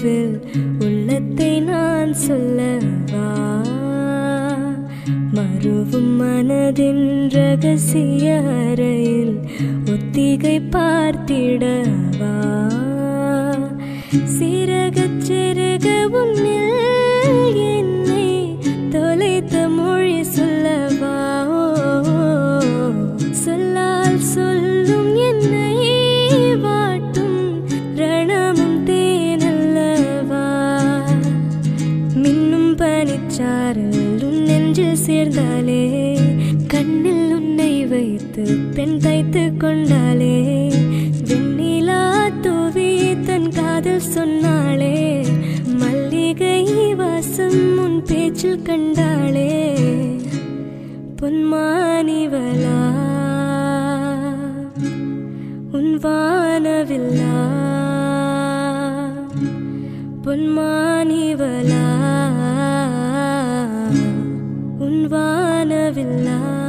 இரவில் உள்ளத்தை நான் சொல்லவா மறுவும் மனதின் ரகசிய அறையில் ஒத்திகை பார்த்திடவா சிறகச் சிறக உன்னில் என்னை தொலைத்த மொழி சொல்லவா சொல்லால் சொல்லும் என்னை வாட்டும் ரணமும் தேனல்லவா மின்னும் பனிச்சாரல் உன் நெஞ்சில் சேர்ந்தாலே கண்ணில் உன்னை வைத்து பெண் தைத்து கொண்டாலே வெண்ணிலா தூவி தன் காதல் சொன்னாளே மல்லிகை வாசம் உன் பேச்சில் கண்டாளே பொன்மானிவலா உன் வானவில்லா பொன்மானிவலா உன் வானவில்லா